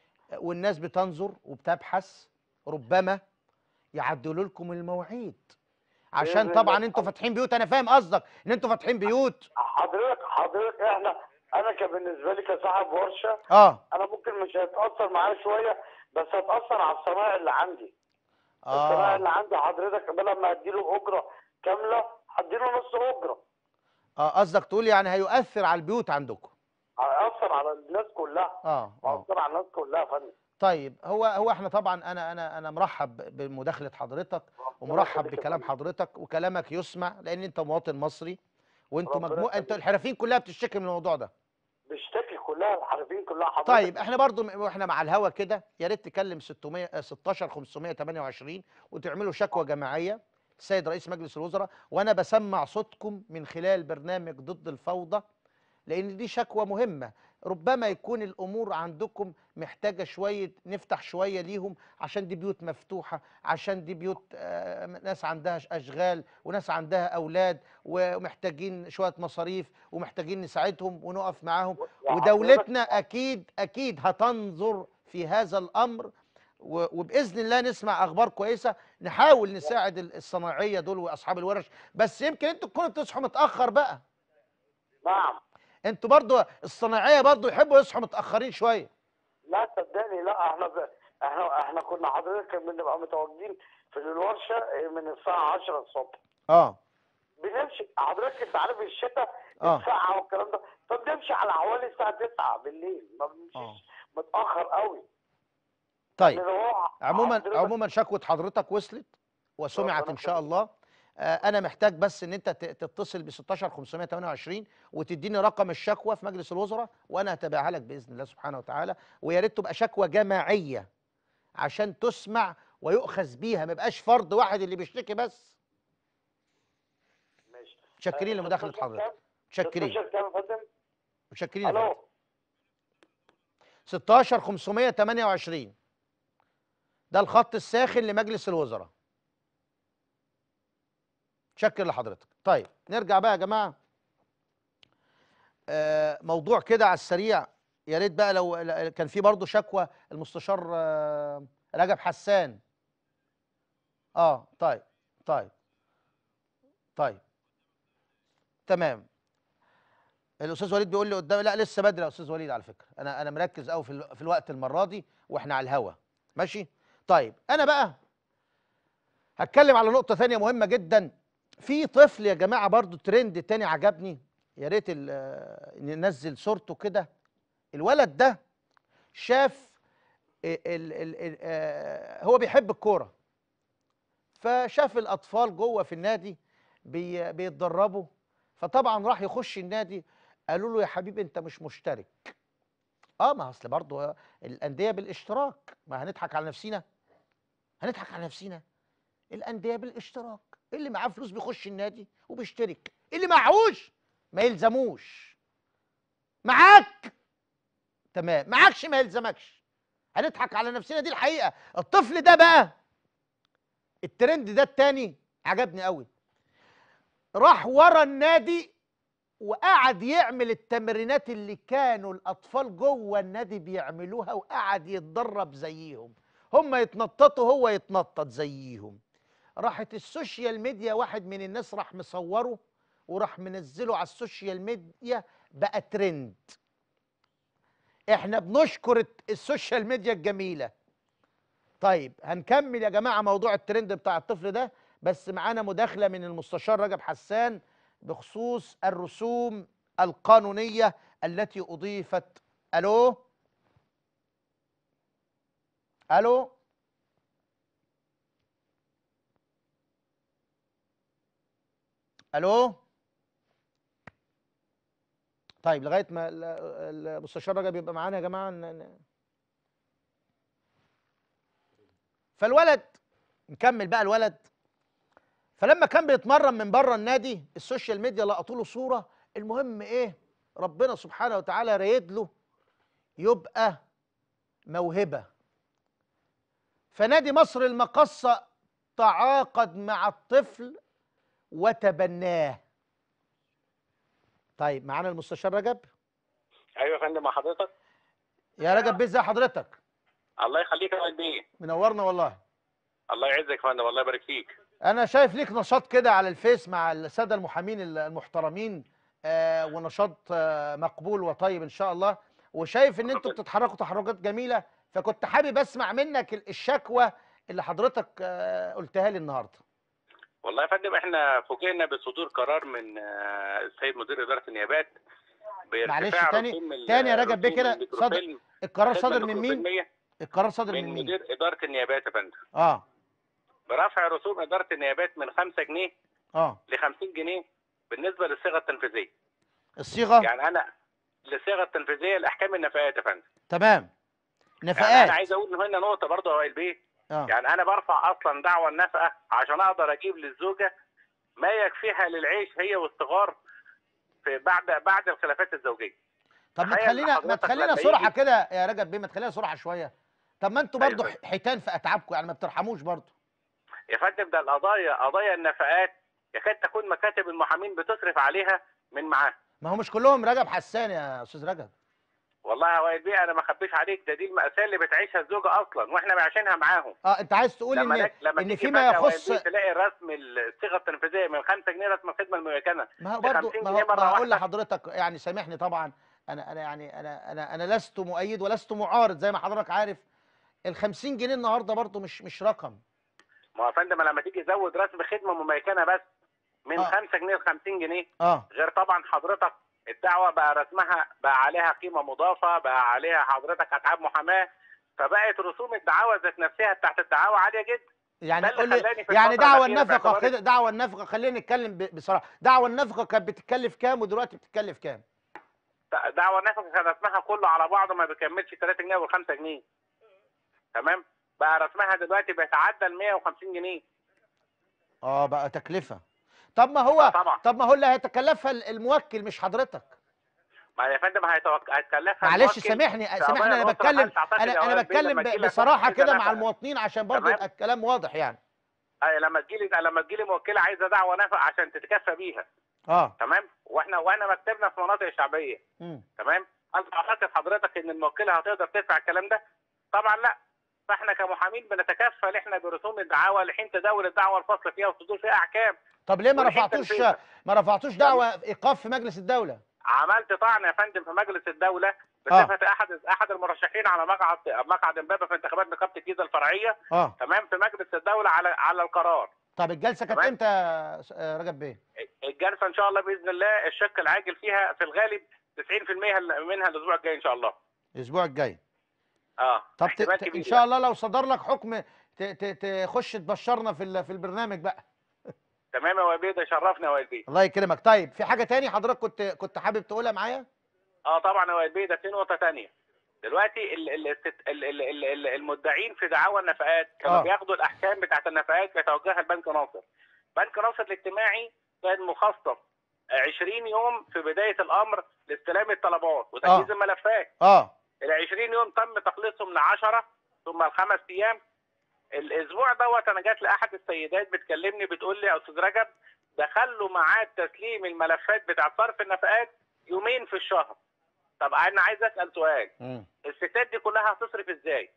والناس بتنظر وبتبحث ربما يعدلوا لكم المواعيد عشان بإذن طبعا الله. انتوا فاتحين بيوت انا فاهم قصدك ان انتوا فاتحين بيوت حضرتك حضرتك احنا انا كبالنسبه لي كصاحب ورشه اه انا ممكن مش هتاثر معايا شويه بس هتاثر على الصنايع اللي عندي الصنايع اه اللي عندي حضرتك بدل ما اديله اجره كامله هديله نص اجره اه قصدك تقول يعني هيؤثر على البيوت عندكم هياثر على الناس كلها اه اه هياثر على الناس كلها يا فندم طيب هو هو احنا طبعا انا انا انا مرحب بمداخله حضرتك ومرحب يخليك يا بكلام فندم. حضرتك وكلامك يسمع لان انت مواطن مصري وانتوا ربنا مجموعه انتوا يخليك. الحرفيين كلها بتشتكي من الموضوع ده بيشتكي كلها الحرفيين كلها حضرتك طيب احنا برضو م- واحنا مع الهوا كده يا ريت تكلم 600 آه، 16 528 وتعملوا شكوى جماعيه السيد رئيس مجلس الوزراء وانا بسمع صوتكم من خلال برنامج ضد الفوضى لان دي شكوى مهمه ربما يكون الامور عندكم محتاجه شويه نفتح شويه ليهم عشان دي بيوت مفتوحه عشان دي بيوت آه، ناس عندها اشغال وناس عندها اولاد ومحتاجين شويه مصاريف ومحتاجين نساعدهم ونقف معاهم وحضرتك- ودولتنا اكيد اكيد هتنظر في هذا الامر و- وباذن الله نسمع اخبار كويسه نحاول نساعد ال- الصناعيه دول واصحاب الورش بس يمكن انتوا تكونوا بتصحوا متاخر بقى نعم انتوا برضو الصناعيه برضو يحبوا يصحوا متاخرين شويه لا صدقني لا احنا ب... احنا احنا كنا حضرتك بنبقى متواجدين في الورشه من الساعه 10 الصبح اه بنمشي حضرتك انت عارف الشتاء آه. الساعه والكلام ده فبنمشي على حوالي الساعه 9 بالليل ما آه. بنمشيش متاخر قوي طيب لأن هو عموما حضرتك- عموما شكوى حضرتك وصلت وسمعت ربنا ان شاء يخليك. الله آه، انا محتاج بس ان انت ت- تتصل ب 16 528 وتديني رقم الشكوى في مجلس الوزراء وانا هتابعها لك باذن الله سبحانه وتعالى ويا ريت تبقى شكوى جماعيه عشان تسمع ويؤخذ بيها ما يبقاش فرد واحد اللي بيشتكي بس ماشي متشكرين آه، لمداخله 16 حضرتك كام؟ متشكرين 16 كام يا فندم؟ متشكرين يا فندم الو 16 528 ده الخط الساخن لمجلس الوزراء شكر لحضرتك طيب نرجع بقى يا جماعه آه، موضوع كده على السريع يا ريت بقى لو ل- كان في برضه شكوى المستشار آه، رجب حسان اه طيب طيب طيب تمام الاستاذ وليد بيقول لي قدام لا لسه بدري يا استاذ وليد على فكره انا انا مركز قوي في, ال... في الوقت المره دي واحنا على الهوا ماشي طيب انا بقى هتكلم على نقطه ثانيه مهمه جدا في طفل يا جماعه برضو ترند تاني عجبني يا ريت ال- آه، ننزل صورته كده الولد ده شاف ال ال ال ال آه، هو بيحب الكوره فشاف الاطفال جوه في النادي بي بيتدربوا فطبعا راح يخش النادي قالوا له يا حبيبي انت مش مشترك اه ما اصل برضه الانديه بالاشتراك ما هنضحك على نفسينا هنضحك على نفسينا الانديه بالاشتراك اللي معاه فلوس بيخش النادي وبيشترك اللي معهوش ما يلزموش معاك تمام معاكش ما يلزمكش هنضحك على نفسنا دي الحقيقه الطفل ده بقى الترند ده التاني عجبني قوي راح ورا النادي وقعد يعمل التمرينات اللي كانوا الاطفال جوه النادي بيعملوها وقعد يتدرب زيهم هم يتنططوا هو يتنطط زيهم راحت السوشيال ميديا واحد من الناس راح مصوره وراح منزله على السوشيال ميديا بقى ترند احنا بنشكر الت- السوشيال ميديا الجميله طيب هنكمل يا جماعه موضوع الترند بتاع الطفل ده بس معانا مداخله من المستشار رجب حسان بخصوص الرسوم القانونيه التي اضيفت الو الو الو طيب لغايه ما ال- ال- المستشار رجب يبقى معانا يا جماعه ن- ن- فالولد نكمل بقى الولد فلما كان بيتمرن من بره النادي السوشيال ميديا لقطوا له صوره المهم ايه ربنا سبحانه وتعالى رايد له يبقى موهبه فنادي مصر المقصه تعاقد مع الطفل وتبناه طيب معانا المستشار رجب ايوه يا فندم مع حضرتك يا رجب بيه ازي حضرتك الله يخليك يا بيه منورنا والله الله يعزك يا فندم الله يبارك فيك انا شايف ليك نشاط كده على الفيس مع الساده المحامين المحترمين آه ونشاط آه مقبول وطيب ان شاء الله وشايف ان انتوا بتتحركوا تحركات جميله فكنت حابب اسمع منك ال- الشكوى اللي حضرتك آه قلتها لي النهارده والله يا فندم احنا فوجئنا بصدور قرار من آه، السيد مدير اداره النيابات بارتفاع معلش تاني- رسوم ال- تاني يا رجب بيه رسوم كده الميكروفيلم، القرار خدمة صادر من مين الميكروفيلمية القرار صادر من من مين مدير اداره النيابات يا فندم اه برفع رسوم اداره النيابات من 5 جنيه اه ل 50 جنيه بالنسبه للصيغه التنفيذيه الصيغه يعني انا للصيغه التنفيذيه لاحكام النفقات يا فندم تمام يعني نفقات انا عايز اقول هنا نقطه برضه يا وائل بيه اه يعني انا برفع اصلا دعوى النفقه عشان اقدر اجيب للزوجه ما يكفيها للعيش هي والصغار في بعد بعد الخلافات الزوجيه طب ما تخيل تخلينا ما حضرتك تخلينا لما صراحه يجي- كده يا رجب بيه ما تخلينا صراحه شويه طب ما انتوا أيوة برضو أيوة. حيتان في اتعابكم يعني ما بترحموش برضو يا فندم ده القضايا قضايا النفقات يكاد تكون مكاتب المحامين بتصرف عليها من معاه ما هو مش كلهم رجب حسان يا استاذ رجب والله يا وائل بيه انا ما اخبيش عليك ده دي المأساة اللي بتعيشها الزوجة اصلا واحنا عايشينها معاهم اه انت عايز تقول لما ان لك- لما ان تيجي فيما فجأة يا وائل يخص بيه تلاقي رسم الصيغة التنفيذية من 5 جنيه رسم الخدمة المميكنة ما هو ب برضو 50 ما جنيه هو مرة ما هقول واحدة. لحضرتك يعني سامحني طبعا انا انا يعني انا انا انا لست مؤيد ولست معارض زي ما حضرتك عارف ال 50 جنيه النهارده برضو مش مش رقم ما هو يا فندم لما تيجي تزود رسم خدمة مميكنة بس من آه. 5 جنيه ل 50 جنيه اه غير طبعا حضرتك الدعوة بقى رسمها بقى عليها قيمة مضافة بقى عليها حضرتك أتعاب محاماة فبقت رسوم الدعاوى ذات نفسها بتاعت الدعاوى عالية جدا يعني ده اللي قول لي خلاني في يعني الفترة دعوى الأخيرة النفقه باعتبار- كده دعوى النفقه خلينا نتكلم ب- بصراحه دعوى النفقه كانت بتتكلف كام ودلوقتي بتتكلف كام دعوى النفقه كان رسمها كله على بعضه ما بيكملش 3 جنيه ولا 5 جنيه تمام بقى رسمها دلوقتي بيتعدى ال 150 جنيه اه بقى تكلفه طب ما هو آه طبعا. طب ما هو اللي هيتكلفها ال- الموكل مش حضرتك ما يا فندم هيتوك... هيتكلفها معلش الموكل سامحني في سامحني قضايا انا الأسرة. بتكلم هل تعتقد انا يا انا وائل بيه بتكلم لما ب- تجيلك بصراحه واحدة كده مع نفقة؟ المواطنين عشان برضه تمام. يبقى الكلام واضح يعني أي لما تجيلي لما تجيلي موكله عايزه دعوه نفقه عشان تتكفى بيها اه تمام واحنا واحنا مكتبنا في مناطق شعبيه مم. تمام هل تعتقد حضرتك ان الموكله هتقدر تدفع الكلام ده طبعا لا فاحنا كمحامين بنتكفل احنا برسوم الدعاوى لحين تداول الدعوه الفصل فيها وصدور فيها احكام طب ليه ما والحين رفعتوش تنفيذها. ما رفعتوش دعوه ايقاف في مجلس الدوله عملت طعن يا فندم في مجلس الدوله آه. بصفه احد احد المرشحين على مقعد مقعد امبابه في انتخابات نقابه الجيزه الفرعيه اه تمام في مجلس الدوله على على القرار طب الجلسه كانت تمام. امتى يا س- آه، رجب بيه الجلسه ان شاء الله باذن الله الشق العاجل فيها في الغالب 90% منها الاسبوع الجاي ان شاء الله الاسبوع الجاي اه طب ت... احتمال ت... كبير ان شاء الله لو صدر لك حكم ت... ت... تخش تبشرنا في ال... في البرنامج بقى تمام يا وائل ده شرفنا يا وائل بيه الله يكرمك طيب في حاجه تاني حضرتك كنت كنت حابب تقولها معايا اه طبعا يا وائل بيه ده في نقطه ثانيه دلوقتي ال ال ال ال ال ال المدعين في دعاوى النفقات كانوا آه. بياخدوا الاحكام بتاعت النفقات بيتوجهها البنك ناصر بنك ناصر الاجتماعي كان مخصص 20 يوم في بدايه الامر لاستلام الطلبات وتجهيز آه. الملفات اه ال 20 يوم تم تخليصهم ل 10 ثم الخمس ايام الاسبوع دوت انا جات لاحد السيدات بتكلمني بتقول لي يا استاذ رجب دخلوا ميعاد تسليم الملفات بتاع صرف النفقات يومين في الشهر طب انا عايز اسال سؤال مم. الستات دي كلها هتصرف ازاي؟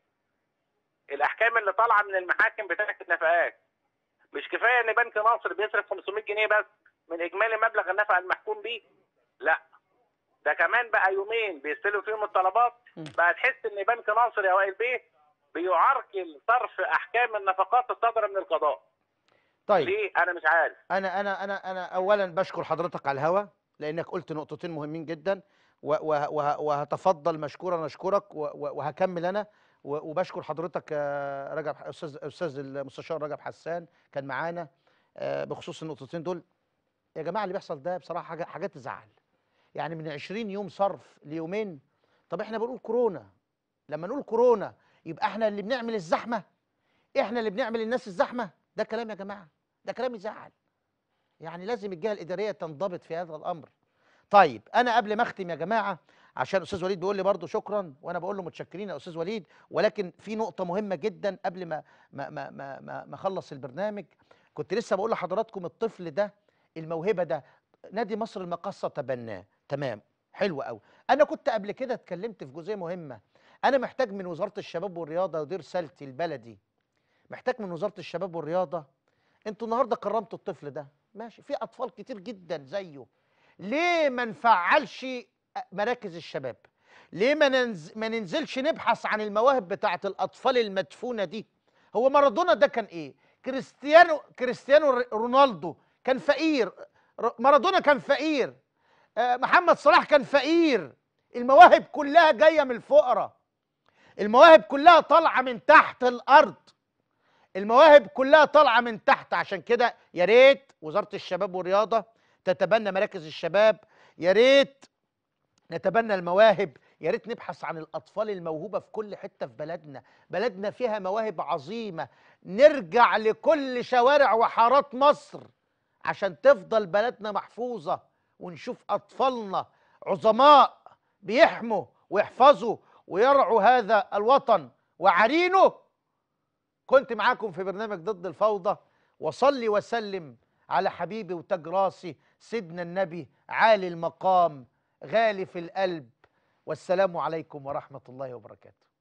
الاحكام اللي طالعه من المحاكم بتاعه النفقات مش كفايه ان بنك ناصر بيصرف 500 جنيه بس من اجمالي مبلغ النفقه المحكوم بيه؟ لا ده كمان بقى يومين بيستلموا فيهم الطلبات بقى تحس ان بنك ناصر يا وائل بيه بيعرقل صرف احكام النفقات الصادره من القضاء طيب ليه؟ انا مش عارف انا انا انا انا اولا بشكر حضرتك على الهوا لانك قلت نقطتين مهمين جدا و- و- وه- وهتفضل مشكورا اشكرك و- و- وهكمل انا و- وبشكر حضرتك يا رجب استاذ استاذ المستشار رجب حسان كان معانا آه، بخصوص النقطتين دول يا جماعه اللي بيحصل ده بصراحه حاجه حاجات تزعل يعني من 20 يوم صرف ليومين طب احنا بنقول كورونا لما نقول كورونا يبقى احنا اللي بنعمل الزحمه احنا اللي بنعمل الناس الزحمه ده كلام يا جماعه ده كلام يزعل يعني لازم الجهه الاداريه تنضبط في هذا الامر طيب انا قبل ما اختم يا جماعه عشان استاذ وليد بيقول لي برضه شكرا وانا بقول له متشكرين يا استاذ وليد ولكن في نقطه مهمه جدا قبل ما ما ما ما ما, ما اخلص البرنامج كنت لسه بقول لحضراتكم الطفل ده الموهبه ده نادي مصر المقاصه تبناه تمام حلو قوي انا كنت قبل كده اتكلمت في جزئيه مهمه انا محتاج من وزاره الشباب والرياضه ودي رسالتي البلدي محتاج من وزاره الشباب والرياضه انتوا النهارده كرمتوا الطفل ده ماشي في اطفال كتير جدا زيه ليه ما نفعلش مراكز الشباب ليه ما, ننز... ما ننزلش نبحث عن المواهب بتاعه الاطفال المدفونه دي هو مارادونا ده كان ايه كريستيانو كريستيانو رونالدو كان فقير ر- مارادونا كان فقير آه، محمد صلاح كان فقير المواهب كلها جايه من الفقراء المواهب كلها طالعه من تحت الارض المواهب كلها طالعه من تحت عشان كده يا ريت وزاره الشباب والرياضه تتبنى مراكز الشباب يا ريت نتبنى المواهب يا ريت نبحث عن الاطفال الموهوبه في كل حته في بلدنا بلدنا فيها مواهب عظيمه نرجع لكل شوارع وحارات مصر عشان تفضل بلدنا محفوظه ونشوف اطفالنا عظماء بيحموا ويحفظوا ويرعوا هذا الوطن وعرينه كنت معاكم في برنامج ضد الفوضى وصلي وسلم على حبيبي وتاج راسي سيدنا النبي عالي المقام غالي في القلب والسلام عليكم ورحمه الله وبركاته